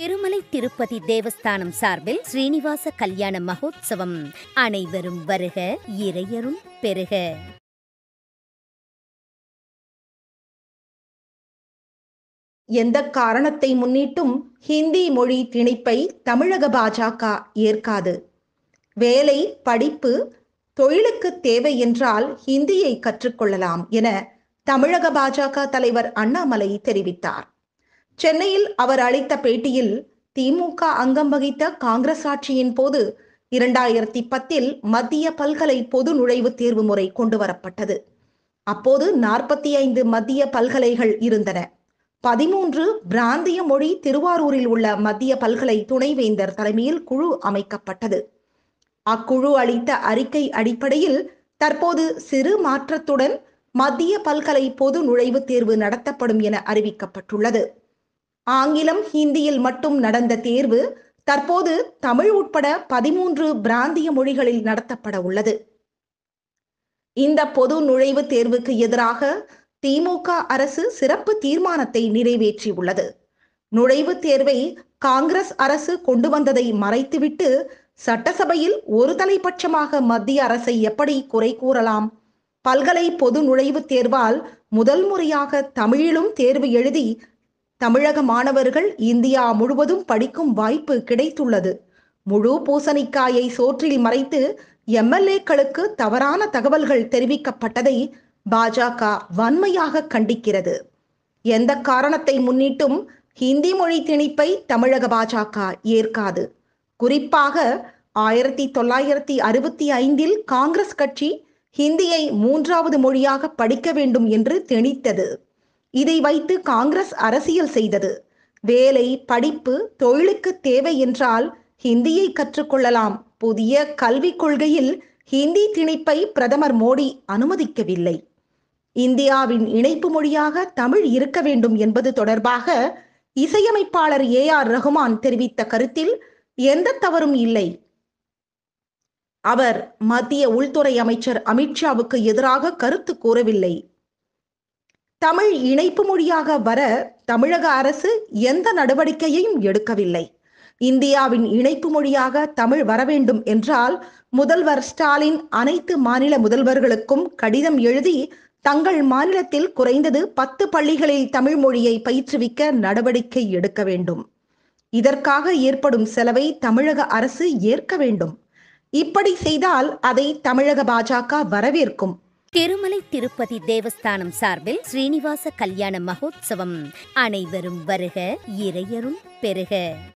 திருமலை திருப்பதி தேவஸ்தானம் சார்பில் ஸ்ரீனிவாச கல்யாண மகோத்சவம் அனைவரும் வருக இறையரும் பெருக எந்த காரணத்தை முன்னிட்டும் ஹிந்தி மொழி திணிப்பை தமிழக பாஜக ஏற்காது வேலை படிப்பு தொழிலுக்கு தேவை என்றால் ஹிந்தியை கற்றுக்கொள்ளலாம் என தமிழக பாஜக தலைவர் அண்ணாமலை தெரிவித்தார் சென்னையில் அவர் அளித்த பேட்டியில் திமுக அங்கம் வகித்த காங்கிரஸ் ஆட்சியின் போது இரண்டாயிரத்தி பத்தில் மத்திய பல்கலை பொது நுழைவுத் தேர்வு முறை கொண்டு வரப்பட்டது அப்போது நாற்பத்தி ஐந்து மத்திய பல்கலைகள் இருந்தன பதிமூன்று பிராந்திய மொழி திருவாரூரில் உள்ள மத்திய பல்கலை துணைவேந்தர் தலைமையில் குழு அமைக்கப்பட்டது அக்குழு அளித்த அறிக்கை அடிப்படையில் தற்போது சிறு மாற்றத்துடன் மத்திய பல்கலை பொது நுழைவுத் தேர்வு நடத்தப்படும் என அறிவிக்கப்பட்டுள்ளது ஆங்கிலம் ஹிந்தியில் மட்டும் நடந்த தேர்வு தற்போது தமிழ் உட்பட பதிமூன்று பிராந்திய மொழிகளில் நடத்தப்பட உள்ளது இந்த பொது நுழைவுத் தேர்வுக்கு எதிராக திமுக அரசு சிறப்பு தீர்மானத்தை நிறைவேற்றியுள்ளது நுழைவுத் தேர்வை காங்கிரஸ் அரசு கொண்டு வந்ததை மறைத்துவிட்டு சட்டசபையில் ஒரு தலைபட்சமாக மத்திய அரசை எப்படி குறை கூறலாம் பல்கலை பொது நுழைவுத் தேர்வால் முதல் முறையாக தமிழிலும் தேர்வு எழுதி தமிழக மாணவர்கள் இந்தியா முழுவதும் படிக்கும் வாய்ப்பு கிடைத்துள்ளது முழு பூசணிக்காயை சோற்றில் மறைத்து எம்எல்ஏக்களுக்கு தவறான தகவல்கள் தெரிவிக்கப்பட்டதை பாஜக வன்மையாக கண்டிக்கிறது எந்த காரணத்தை முன்னிட்டும் ஹிந்தி மொழி திணிப்பை தமிழக பாஜக ஏற்காது குறிப்பாக ஆயிரத்தி தொள்ளாயிரத்தி அறுபத்தி ஐந்தில் காங்கிரஸ் கட்சி ஹிந்தியை மூன்றாவது மொழியாக படிக்க வேண்டும் என்று திணித்தது இதை வைத்து காங்கிரஸ் அரசியல் செய்தது வேலை படிப்பு தொழிலுக்கு தேவை என்றால் ஹிந்தியை கற்றுக்கொள்ளலாம் புதிய கல்விக் கொள்கையில் ஹிந்தி திணிப்பை பிரதமர் மோடி அனுமதிக்கவில்லை இந்தியாவின் இணைப்பு மொழியாக தமிழ் இருக்க வேண்டும் என்பது தொடர்பாக இசையமைப்பாளர் ஏ ஆர் ரகுமான் தெரிவித்த கருத்தில் எந்த தவறும் இல்லை அவர் மத்திய உள்துறை அமைச்சர் அமித்ஷாவுக்கு எதிராக கருத்து கூறவில்லை தமிழ் இணைப்பு மொழியாக வர தமிழக அரசு எந்த நடவடிக்கையையும் எடுக்கவில்லை இந்தியாவின் இணைப்பு மொழியாக தமிழ் வர வேண்டும் என்றால் முதல்வர் ஸ்டாலின் அனைத்து மாநில முதல்வர்களுக்கும் கடிதம் எழுதி தங்கள் மாநிலத்தில் குறைந்தது பத்து பள்ளிகளில் தமிழ் மொழியை பயிற்றுவிக்க நடவடிக்கை எடுக்க வேண்டும் இதற்காக ஏற்படும் செலவை தமிழக அரசு ஏற்க வேண்டும் இப்படி செய்தால் அதை தமிழக பாஜக வரவேற்கும் திருமலை திருப்பதி தேவஸ்தானம் சார்பில் ஸ்ரீனிவாச கல்யாண மகோத்சவம் அனைவரும் வருக இறையரும் பெருக